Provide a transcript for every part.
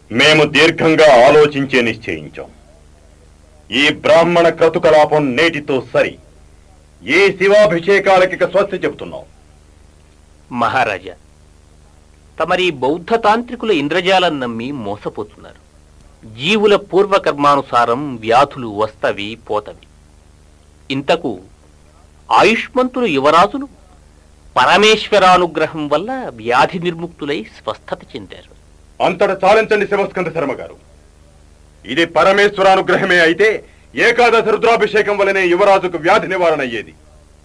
మేము దీర్ఘంగా ఆలోచించే నిశ్చయించాం ఈ బ్రాహ్మణ క్రతుకలాపం నేటితో సరి ఏ శివాభిషేకాలకి ఇక స్వస్తి చెబుతున్నాం మహారాజా తమరి బౌద్ధ తాంత్రికుల ఇంద్రజాలం నమ్మి మోసపోతున్నారు జీవుల పూర్వకర్మానుసారం వ్యాధులు వస్తవి పోతవి ఇంతకు ఆయుష్మంతులు యువరాజులు పరమేశ్వరానుగ్రహం వల్ల వ్యాధి నిర్ముక్తులై స్వస్థత చెందారు అంతట చాలించండి శివస్కంద శర్మ గారు ఇది పరమేశ్వరానుగ్రహమే అయితే ఏకాదశ రుద్రాభిషేకం వలనే యువరాజుకు వ్యాధి నివారణ అయ్యేది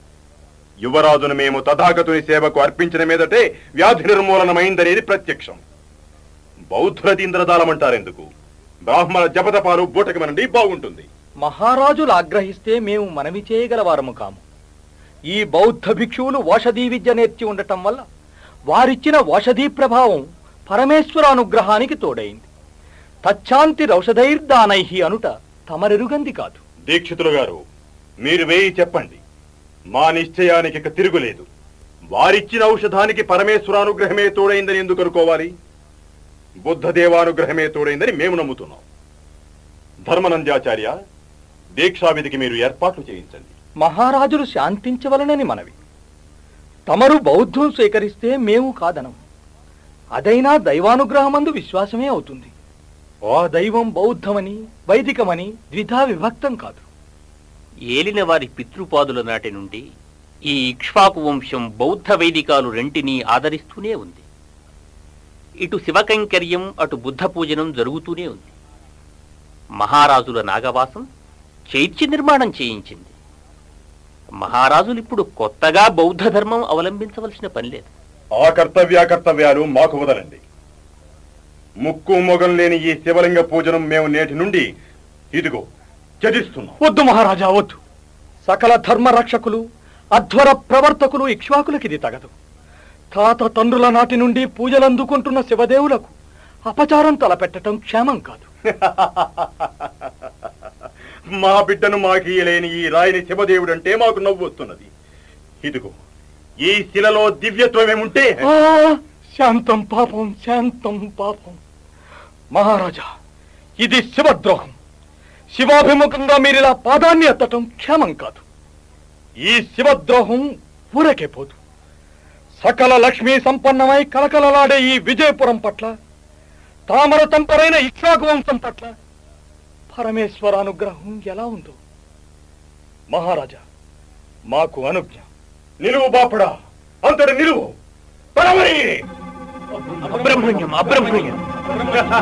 యువరాజును మేము తథాగతుని సేవకు అర్పించిన మీదటే వ్యాధి నిర్మూలనమైందనేది ప్రత్యక్షం బౌద్ధులది ఇంద్రదాలమంటారెందుకు బ్రాహ్మణ జపతపాలు బూటకమనండి బాగుంటుంది మహారాజులు ఆగ్రహిస్తే మేము మనవి చేయగలవారము కాము ఈ బౌద్ధ భిక్షువులు ఓషధీ విద్య నేర్చి ఉండటం వల్ల వారిచ్చిన ఓషధీ ప్రభావం పరమేశ్వరానుగ్రహానికి తోడైంది తచ్చాంతి రౌషధైర్దానై అనుట తమరెరుగంది కాదు దీక్షితులు గారు మీరు వేయి చెప్పండి మా నిశ్చయానికి ఇక తిరుగులేదు వారిచ్చిన ఔషధానికి పరమేశ్వరానుగ్రహమే తోడైందని ఎందుకు అనుకోవాలి బుద్ధదేవానుగ్రహమే తోడైందని మేము నమ్ముతున్నాం ధర్మనంద్యాచార్య దీక్షావిధికి మీరు ఏర్పాట్లు చేయించండి మహారాజులు శాంతించవలనని మనవి తమరు బౌద్ధం స్వీకరిస్తే మేము కాదనం అదైనా దైవానుగ్రహమందు విశ్వాసమే అవుతుంది ఆ దైవం బౌద్ధమని వైదికమని ద్విధా విభక్తం కాదు ఏలిన వారి పితృపాదుల నాటి నుండి ఈ ఇక్ష్వాకు వంశం బౌద్ధ వైదికాలు రెంటినీ ఆదరిస్తూనే ఉంది ఇటు శివకైంకర్యం అటు బుద్ధ పూజనం జరుగుతూనే ఉంది మహారాజుల నాగవాసం చైత్య నిర్మాణం చేయించింది మహారాజులు ఇప్పుడు కొత్తగా బౌద్ధ ధర్మం అవలంబించవలసిన పని లేదు ఆ కర్తవ్యాకర్తవ్యాలు మాకు వదలండి ముక్కు మొగం లేని ఈ శివలింగ పూజనం మేము నేటి నుండి ఇదిగో త్యజిస్తున్నాం వద్దు మహారాజా వద్దు సకల ధర్మ రక్షకులు అధ్వర ప్రవర్తకులు ఇక్ష్వాకులకిది తగదు తాత తండ్రుల నాటి నుండి పూజలందుకుంటున్న శివదేవులకు అపచారం తలపెట్టడం క్షేమం కాదు మా బిడ్డను మాకీయలేని ఈ రాయిని శివదేవుడంటే మాకు నవ్వు వస్తున్నది ఇదిగో ఈ శిలలో దివ్యత్వమేముంటే ఆ, శాంతం పాపం శాంతం పాపం మహారాజా ఇది శివద్రోహం శివాభిముఖంగా మీరిలా పాదాన్ని ఎత్తటం క్షేమం కాదు ఈ శివద్రోహం ఊరకే పోదు సకల లక్ష్మీ సంపన్నమై కలకలలాడే ఈ విజయపురం పట్ల తామర తంపరైన ఇక్ష్వాకు వంశం పట్ల పరమేశ్వర అనుగ్రహం ఎలా ఉందో మహారాజా మాకు అనుజ్ఞ నిలువు బాపడా అంతటి నిలువు పరమరి అబ్రహ్మణ్యం అబ్రహ్మణ్యం